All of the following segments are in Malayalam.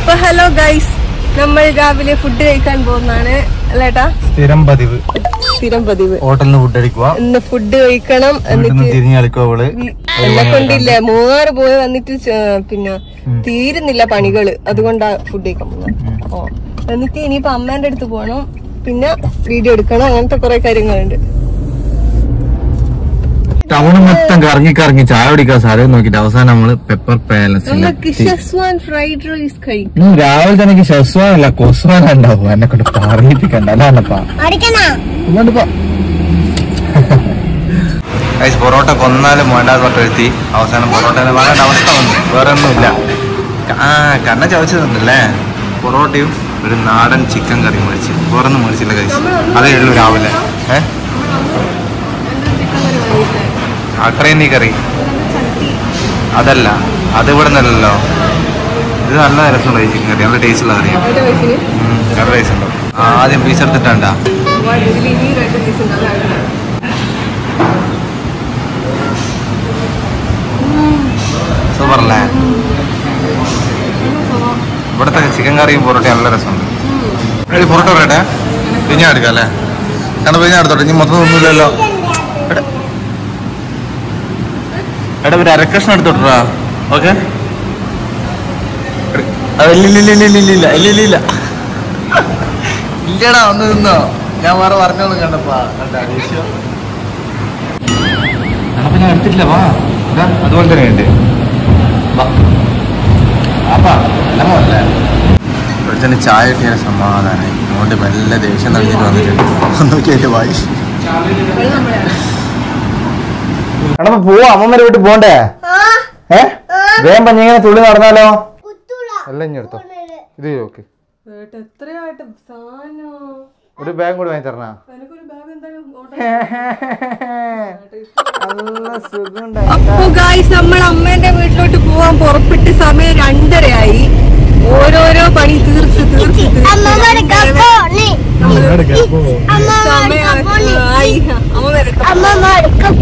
അപ്പൊ ഹലോ ഗൈസ് നമ്മൾ രാവിലെ ഫുഡ് കഴിക്കാൻ പോകുന്നതാണ് അല്ലേട്ടാ സ്ഥിരം പതിവ് സ്ഥിരം പതിവ് ഹോട്ടലിൽ നിന്ന് ഫുഡ് അടിക്കുക ഇന്ന് ഫുഡ് കഴിക്കണം വീട്ടിൽ എന്നിട്ട് നിന്ന് തിരിഞ്ഞു കളിക്കുക അവള് എന്നെ കൊണ്ടില്ല മൂന്നാറ് പോയി വന്നിട്ട് ച- പിന്നെ തീരുന്നില്ല പണികള് അതുകൊണ്ടാ ഫുഡ് കഴിക്കാൻ പോകുന്നത് ഓ എന്നിട്ട് ഇനിയിപ്പോ അമ്മേന്റെ അടുത്ത് പോകണം പിന്നെ വീഡിയോ എടുക്കണം അങ്ങനത്തെ കുറെ കാര്യങ്ങളുണ്ട് ടൗൺ മൊത്തം കറങ്ങി കറങ്ങി ചായ കുടിക്കാൻ സ്ഥലം നോക്കിട്ട് അവസാനം നമ്മള് പെപ്പർ പാലസ് നമുക്ക് ഷെസ്വാൻ ഫ്രൈഡ് റൈസ് കഴിക്കും ഉം, രാവിലെ തന്നെ എനിക്ക് ഷസ്വാനല്ല കൊസ്വാൻ ഉണ്ടാവും എന്നെ കൊണ്ട് പറയിപ്പിക്കണ്ട അല്ലാണ്ടപ്പാ പൊറോട്ട കൊന്നാലും വേണ്ടാന്ന് പറഞ്ഞെടുത്തി അവസാനം പൊറോട്ട വാങ്ങേണ്ട അവസ്ഥ വന്നു വേറെ ഒന്നുമില്ല ആ കണ്ണ ചവച്ചതുണ്ടല്ലേ പൊറോട്ടയും ഒരു നാടൻ ചിക്കൻ കറി മേടിച്ച് വേറൊന്നും മേടിച്ചില്ല കഴിച്ചു അതേ ഉള്ളൂ രാവിലെ ഏ അത്രയും നീ കറി അതല്ല അത് ഇവിടെ നിന്നല്ലോ ഇത് നല്ല രസമുള്ള ഈ ചിക്കൻ കറി നല്ല ടേസ്റ്റ് ഉള്ള കറിയാണ് അവിടെ വയസ്സിന് ഉം, നല്ല ടേസ്റ്റ് ഉണ്ടോ ആദ്യം പീസ് എടുത്തിട്ടാണ്ടാ ഇതിൽ ഇനി രണ്ട് പീസ് ഉണ്ടാവും സൂപ്പർ അല്ലേ ഇവിടുത്തെ ചിക്കൻ കറിയും പൊറോട്ടയും നല്ല രസമുണ്ട് എടി പൊറോട്ട പറയട്ടെ പിന്നെ എടുക്കാം അല്ലേ കാരണം പിന്നെ എടുത്തോട്ടെ ഇനി മൊത്തം ഒന്നുമില്ലല്ലോ എടാ. എടാ ഒരു അരക്കഷ്ണം എടുത്തോട്ടാ ഓക്കെ ഇല്ല ഇല്ല ഇല്ല ഇല്ല ഇല്ല ഇല്ല ഇല്ല ഇല്ല ഇല്ലടാ ഒന്ന് നിന്നോ ഞാൻ വേറെ പറഞ്ഞോളൂ കണ്ടപ്പാ കണ്ടാ ദേഷ്യം അപ്പൊ ഞാൻ എടുത്തിട്ടില്ല വാ ഇതാ അതുപോലെ തന്നെ ഉണ്ട് വാ അപ്പാ എല്ലാം അല്ലേ ഇവിടുത്തെ ചായ കിട്ടിയ സമാധാനം അതുകൊണ്ട് മെല്ലെ ദേഷ്യം നൽകിയിട്ട് വന്നിട്ടുണ്ട് നോക്കിയായിട്ട് വായി എടാ പോവാ അമ്മമ്മരെ വീട്ടിൽ പോണ്ടേ ഏ വേഗം പഞ്ഞിങ്ങനെ തുള്ളി നടന്നാലോ എല്ലാം ഇനി എടുത്തോ ഇത് ഓക്കെ എത്രയായിട്ട് സാധനം ഒരു ബാഗ് കൂടി വാങ്ങി തരണ എനിക്കൊരു ബാഗ് എന്തായാലും നല്ല സുഖം അപ്പൊ ഗായ്സ് നമ്മൾ അമ്മേന്റെ വീട്ടിലോട്ട് പോവാൻ പുറപ്പെട്ട് സമയം രണ്ടരയായി ഓരോരോ പണി തീർത്ത് തീർത്ത് തീർത്ത് സമയം ആയി അമ്മ വരട്ടെ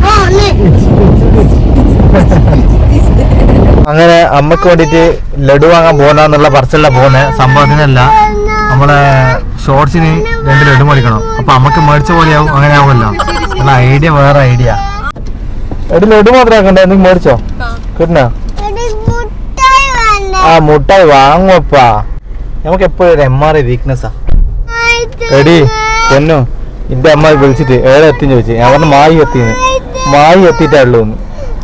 അങ്ങനെ അമ്മക്ക് വേണ്ടിട്ട് ലഡു വാങ്ങാൻ പോകാന്നുള്ള പറച്ചല്ല പോകുന്നത് സംഭവത്തിനല്ല നമ്മളെ ഷോർട്സിന് രണ്ട് ലഡു മേടിക്കണം അപ്പൊ അമ്മക്ക് മേടിച്ച പോലെയാവും അങ്ങനെ ആവുമല്ലോ അല്ല ഐഡിയ വേറെ ഐഡിയ എടി ലഡു മാത്രം ആക്കണ്ടേ എന്തെങ്കിലും മേടിച്ചോ കിട്ടണോ ആ മുട്ടായി വാങ്ങുവപ്പാ നമുക്ക് എപ്പോഴും ഒരു എം ആർ ഐ വീക്ക്നെസ്സാ എടി പൊന്നു എന്റെ അമ്മ വിളിച്ചിട്ട് ഏടെ എത്തി ചോദിച്ചു ഞാൻ പറഞ്ഞു മായി എത്തിന്ന് മായി എത്തിയിട്ടേ ഉള്ളൂ എന്ന്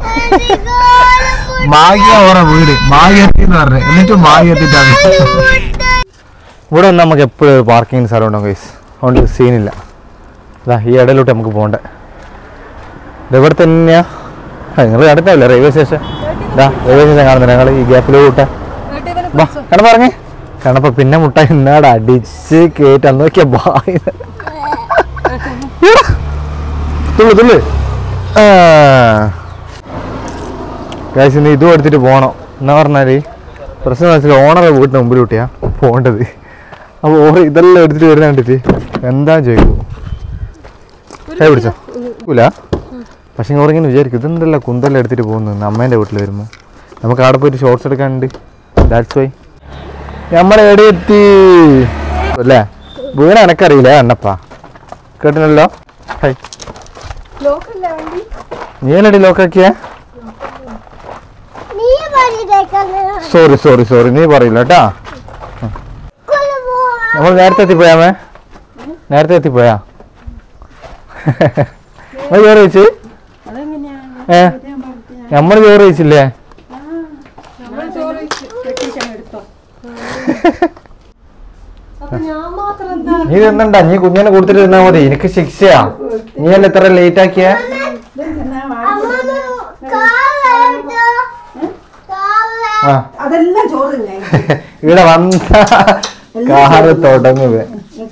മാഗിയ ഓറ വീട് മാഗി എത്തി എന്ന് പറഞ്ഞു എന്നിട്ട് മാഗി എത്തിയിട്ടാണ് ഇവിടെ വന്ന് നമുക്ക് എപ്പോഴും ഒരു പാർക്കിംഗ് സ്ഥലം ഉണ്ടാവും ഗൈസ് അതുകൊണ്ട് സീനില്ല അതാ ഈ ഇടയിലോട്ട് നമുക്ക് പോകണ്ടേ ഇത് ഇവിടെ തന്നെയാ നിങ്ങൾ അടുത്തല്ലേ റെയിൽവേ സ്റ്റേഷൻ ഇതാ റെയിൽവേ സ്റ്റേഷൻ കാണുന്നില്ല ഞങ്ങൾ ഈ ഗ്യാപ്പിലോട്ട് വാ കണ പറഞ്ഞേ കണപ്പ പിന്നെ മുട്ട ഇന്നാട് അടിച്ച് കേറ്റാൻ നോക്കിയ ബായ് തുള്ളു തുള്ളു ഗൈസ് ഇന്ന് ഇതും എടുത്തിട്ട് പോകണം എന്നാ പറഞ്ഞാല് പ്രശ്നം വെച്ചാൽ ഓണറെ വീട്ടിന് മുമ്പിൽ കൂട്ടിയാ പോകേണ്ടത് അപ്പോൾ ഓർ ഇതെല്ലാം എടുത്തിട്ട് വരുന്ന കണ്ടിട്ട് എന്താ ചോദിക്കൂ കൈ പിടിച്ചോ ഇല്ല പക്ഷെ ഓറിങ്ങനെ വിചാരിക്കും ഇതെന്തല്ല കുന്തെല്ലാം എടുത്തിട്ട് പോകുന്നു അമ്മേൻ്റെ വീട്ടിൽ വരുമ്പോൾ നമുക്ക് അവിടെ പോയിട്ട് ഷോർട്സ് എടുക്കാനുണ്ട് ദാറ്റ്സ് വൈ നമ്മളെ എവിടെ എത്തി അല്ലേ വീട് എനക്കറിയില്ല അണ്ണപ്പാ കേട്ടിനല്ലോ ഹൈ നീ എന്നടി ലോക്കാക്കിയ സോറി സോറി സോറി നീ പറയില്ല കേട്ടാ നമ്മൾ നേരത്തെ എത്തിപ്പോയാമേ നേരത്തെ എത്തിപ്പോയാ നമ്മൾ ചോറ് കഴിച്ച് ഏ നമ്മൾ ചോറ് കഴിച്ചില്ലേ അപ്പൊ ഞാൻ മാത്രം എന്താ നീ തിന്നണ്ട നീ കുഞ്ഞിനെ കൊടുത്തിട്ട് തിന്നാ മതി എനിക്ക് ശിക്ഷയാ നീ അല്ല ഇത്ര ലേറ്റ് ആക്കിയ ആ അതെല്ലാം ചോറ് തന്നെ ഇവിടെ വന്ന കാറ് തുടങ്ങുക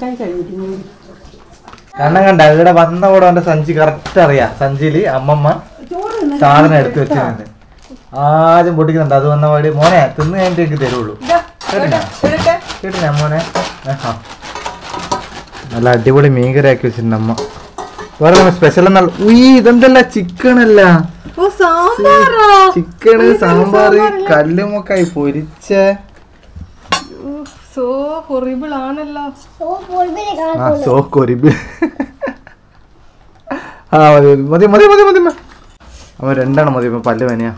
കാരണം കണ്ട ഇവിടെ വന്ന കൂടെ അവന്റെ സഞ്ചി കറക്റ്റ് അറിയാം സഞ്ചിയില് അമ്മമ്മ സാധനം എടുത്തു വെച്ചിട്ടുണ്ട് ആദ്യം പൊട്ടിക്കുന്നുണ്ട് അത് വന്ന പാടി മോനെ തിന്ന് കഴിഞ്ഞിട്ട് എനിക്ക് തരുള്ളൂ കേട്ടിനാ കേട്ടിനാ മോനെ ആഹാ. നല്ല അടിപൊളി മീൻകറി ആക്കി വെച്ചിട്ടുണ്ട് അമ്മ വേറെ സ്പെഷ്യൽ എന്നാൽ ഉയ് ഇതെന്തല്ല ചിക്കൻ അല്ല ഓ സാമ്പാറാ ചിക്കന് സാമ്പാറ് കല്ലുമൊക്കായി പൊരിച്ച സോ ഹൊറിബിൾ ആണല്ലോ ആ സോ കൊരിബ് ആ മതി മതി മതി മതി മതി മതി അവൻ രണ്ടെണ്ണം മതി ഇപ്പൊ പല്ല് പനിയാ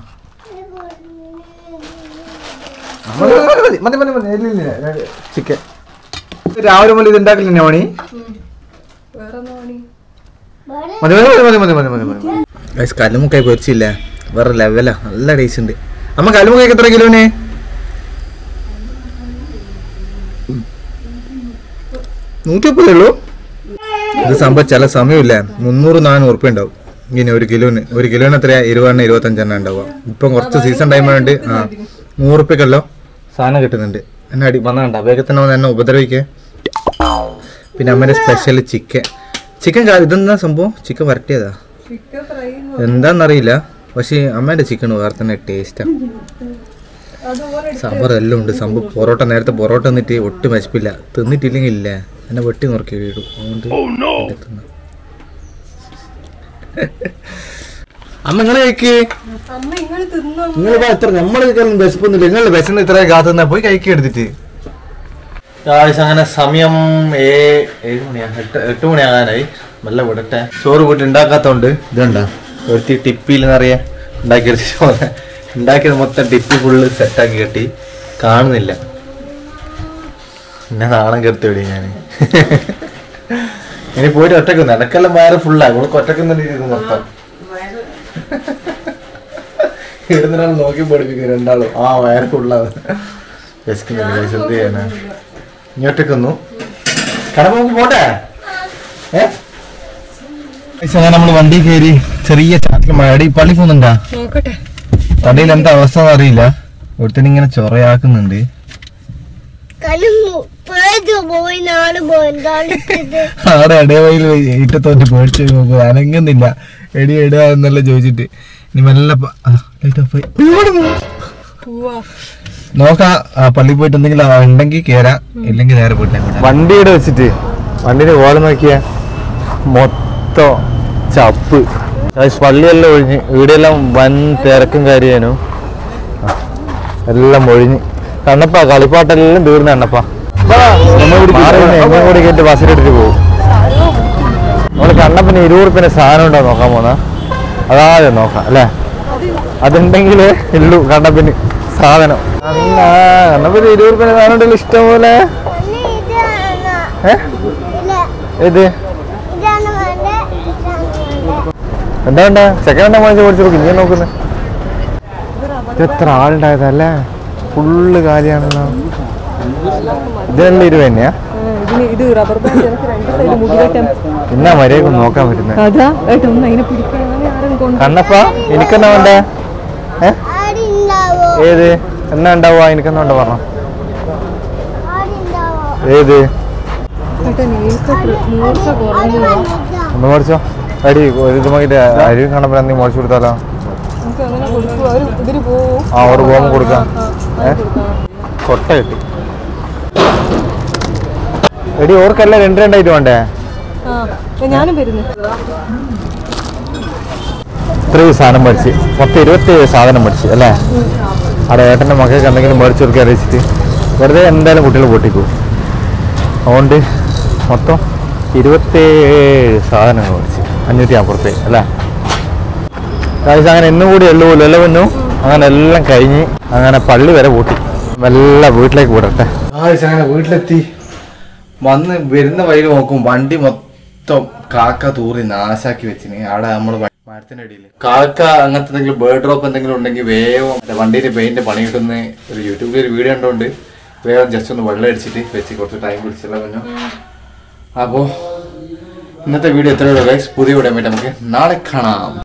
ആ, മതി മതി മതി മതി മതി ഇല്ല, ഇല്ല, ഇല്ല. ചിക്കൻ രാവിലെ മുതൽ ഇത് ഉണ്ടാക്കില്ല മണി വേറെ പണി മതി മതി മതി മതി മതി മതി മതി മതി കല്ലുമുക്കായി പൊരിച്ചില്ല വേറെ ലെവലാ നല്ല ടേസ്റ്റ് ഉണ്ട് അമ്മ കല്ലുമുക്കായ്ക്ക് എത്ര കിലോന് നൂറ്റി മുപ്പതേ ഉള്ളൂ ഇത് സംഭവം ചില സമയമില്ല മുന്നൂറ് നാനൂറ് ഉറുപ്പ്യ ഉണ്ടാവും ഇങ്ങനെ ഒരു കിലോന് ഒരു കിലോന് എത്രയാ ഇരുപതെണ്ണ ഇരുപത്തഞ്ചെണ്ണ ഉണ്ടാവുക ഇപ്പം കുറച്ച് സീസൺ ടൈം ആയതുകൊണ്ട് ആ നൂറ് ഉറുപ്പ്യക്കല്ലോ സാധനം കിട്ടുന്നുണ്ട് എന്നെ അടി വന്നണ്ട വേഗത്തിന് വന്ന് എന്നെ ഉപദ്രവിക്കേ പിന്നെ അമ്മേൻ്റെ സ്പെഷ്യൽ ചിക്കൻ ചിക്കൻ ഇതെന്താ സംഭവം ചിക്കൻ വരട്ടിയതാ ചിക്കൻ ഫ്രൈ എന്താന്നറിയില്ല പക്ഷേ അമ്മേൻ്റെ ചിക്കൻ വേറെ തന്നെ ടേസ്റ്റാണ് അതുപോലെ സാമ്പാർ എല്ലാം ഉണ്ട് സംഭവം പൊറോട്ട നേരത്തെ പൊറോട്ട തിന്നിട്ട് ഒട്ടും വിശപ്പില്ല തിന്നിട്ടില്ലെങ്കിൽ ഇല്ല എന്നെ വെട്ടി നുറുക്കി വീടും അതുകൊണ്ട് ഇല്ല തിന്നാം. അമ്മ നിങ്ങൾ കഴിക്ക് അമ്മ ഇങ്ങള് തിന്നോ നിങ്ങൾ എത്ര നമ്മൾ വിശപ്പൊന്നുമില്ല നിങ്ങൾ വിശന്ന് ഇത്ര കാത്തുന്ന പോയി കഴിക്കുക എടുത്തിട്ട് ഗായ്സ് അങ്ങനെ സമയം ഏ ഏഴ് മണിയാ എട്ട് എട്ട് മണിയാകാനായി നല്ല വിടട്ടെ ചോറ് വീട്ടിൽ ഉണ്ടാക്കാത്തോണ്ട് ഇതുണ്ടാ ഒരുത്തി ടിപ്പിയിൽ നിറയെ ഉണ്ടാക്കി എടുത്തിട്ട് ഉണ്ടാക്കിയത് മൊത്തം ടിപ്പി ഫുള്ള് സെറ്റാക്കി കെട്ടി കാണുന്നില്ല എന്നെ നാണം കെടുത്തി വിടി ഞാൻ ഇനി പോയിട്ട് ഒറ്റക്ക് നിനക്കെല്ലാം വയറ് ഫുള്ളായി ഇവിടെ ഒറ്റക്ക് മൊത്തം ഇടുന്നൊരാൾ നോക്കി പഠിപ്പിക്കും രണ്ടാളും ആ വയറ് ഫുള്ളാണ് വിശക്കുന്നില്ല guys, എന്ത് ചെയ്യാനാ ഇങ്ങോട്ടേക്കൊന്നു കടമ്പ നമുക്ക് പോട്ടെ ഏ അങ്ങനെ നമ്മൾ വണ്ടി കയറി ചെറിയ ചാറ്റിൽ മഴ പള്ളി പോകുന്നുണ്ടാ നോക്കട്ടെ തടിയിൽ എന്താ അവസ്ഥ എന്ന് അറിയില്ല ഒരുത്തൻ ഇങ്ങനെ ചൊറയാക്കുന്നുണ്ട് പോയി നാളെ പോയി എന്താണ് ഇത്? ആടെ ഇടവയിൽ ഈറ്റത്തോട്ട് പേടിച്ചു നോക്കുക അനങ്ങുന്നില്ല എടി ഇടുക എന്നല്ല ചോദിച്ചിട്ട് ഇനി മെല്ലെ പ- ആ, light off ആയി. പോവാ നോക്കാം ആ പള്ളി പോയിട്ട് എന്തെങ്കിലും ഉണ്ടെങ്കിൽ കേറാം ഇല്ലെങ്കിൽ നേരെ പോയിട്ട് വണ്ടിയുടെ വെച്ചിട്ട് വണ്ടിയുടെ ഓളം നോക്കിയ മൊത്തം ചപ്പ് പള്ളിയെല്ലാം ഒഴിഞ്ഞ് ഇവിടെയെല്ലാം വൻ തിരക്കും കാര്യേനു ആ, എല്ലാം ഒഴിഞ്ഞ് കണ്ണപ്പ കളിപ്പാട്ടെല്ലാം തീർന്ന കണ്ണപ്പ എന്നെ കൂടി കേട്ട് ബസ്സിലെടുത്ത് പോകും നമ്മള് കണ്ണപ്പന് ഇരുപത് റുപ്യന്റെ സാധനം ഉണ്ടോ നോക്കാൻ പോന്ന അതാദ്യം നോക്കാം അല്ലേ അതുണ്ടെങ്കിലേ ഉള്ളൂ കണ്ണപ്പന് സാധനം അല്ല കണ്ണപ്പന് ഇരുപത് റുപ്യന്റെ സാധനം ഉണ്ടല്ലോ ഇഷ്ടം പോലെ ഒന്ന് ഇതാണ്. ഏ ഇല്ല, ഏത് ഇതാണ് വേണ്ടേ, ഇതാണ് വേണ്ടേ. എന്താ വേണ്ട സെക്കൻഡ് ഹാൻഡ് വാങ്ങിച്ച് മേടിച്ചു കൊടുക്കും ഇങ്ങനെ നോക്കുന്നത് ഇത് എത്ര ആളുണ്ടായതല്ലേ ഫുള്ള് കാലിയാണല്ലോ ഇതല്ല ഇരുപത് തന്നെയാ ഇതിന് ഇത് റബ്ബർ ബാൻഡ് എനിക്ക് രണ്ട് സൈഡ് മുടി കെട്ടാൻ എന്നാ മര്യാദ നോക്കാൻ പറ്റുന്നത് അതാ ഏട്ടാ ഒന്ന് അതിനെ പിടിക്കാൻ ആരും കൊണ്ട് കണ്ണപ്പ എനിക്കെന്നാ വേണ്ടേ ഏ ആടെ ഉണ്ടാവോ? ഏത് എന്നാ ഉണ്ടാവുക എനിക്കെന്നാ ഉണ്ടോ പറഞ്ഞോ ആടെ ഉണ്ടാവോ? ഏത് ഏട്ടാ നീക്കട്ട് മൂർച്ച കുറഞ്ഞു ഇതാ. ഒന്ന് മേടിച്ചോ അടി ഒരു ഇത് നോക്കിട്ട് അരി കണ്ടപ്പോൾ എന്തെങ്കിലും മേടിച്ചു കൊടുത്താലോ നമുക്ക് അങ്ങനെ കൊടുക്കും അവർ ഇതിന് പോവും ആ ഒരു പോകുമ്പോൾ കൊടുക്കാം ആ, ഏ കൊടുക്കാം. കൊട്ട കിട്ടി എടി ഓർക്കല്ല രണ്ട് രണ്ടായിട്ട് വേണ്ടേ ആ ഏ, ഞാനും വരുന്നു ഇത്രയും സാധനം മേടിച്ച് മൊത്തം ഇരുപത്തേഴ് സാധനം മേടിച്ച് അല്ലേ അവിടെ ഏട്ടൻ്റെ മക്കൾക്ക് എന്തെങ്കിലും മേടിച്ചു കൊടുക്കാൻ അറിയിച്ചിട്ട് വെറുതെ എന്തായാലും കുട്ടികൾ പൊട്ടിക്കും അതുകൊണ്ട് മൊത്തം ഇരുപത്തേഴ് സാധനങ്ങൾ മേടിച്ച് അഞ്ഞൂറ്റി നാൽപ്പത് റുപ്യ അല്ലേ കാശ് അങ്ങനെ ഇന്നും കൂടി എല്ലാം പോലും എല്ലാം വന്നു അങ്ങനെ എല്ലാം കഴിഞ്ഞ് അങ്ങനെ പള്ളി വരെ പൂട്ടി മെല്ലെ വീട്ടിലേക്ക് വിടട്ടെ അങ്ങനെ വീട്ടിലെത്തി വന്ന് വരുന്ന വഴി നോക്കും വണ്ടി മൊത്തം കാക്ക തൂറി നാശാക്കി വെച്ചിന് അവിടെ നമ്മൾ മരത്തിന്റെ അടിയിൽ കാക്ക അങ്ങനത്തെ എന്തെങ്കിലും ബേർഡ് ഡ്രോപ്പ് എന്തെങ്കിലും ഉണ്ടെങ്കിൽ വേഗം മറ്റേ വണ്ടിയുടെ പെയിന്റ് പണി കിട്ടുന്ന ഒരു യൂട്യൂബിൽ ഒരു വീഡിയോ ഉണ്ടോണ്ട് വേഗം ജസ്റ്റ് ഒന്ന് വെള്ളം അടിച്ചിട്ട് വെച്ച് കുറച്ച് ടൈം പിടിച്ചല്ല പറഞ്ഞു അപ്പോ ഇന്നത്തെ വീഡിയോ എത്രയുള്ളൂ ഗൈസ് പുതിയ വീഡിയോ നമുക്ക് നാളെ കാണാം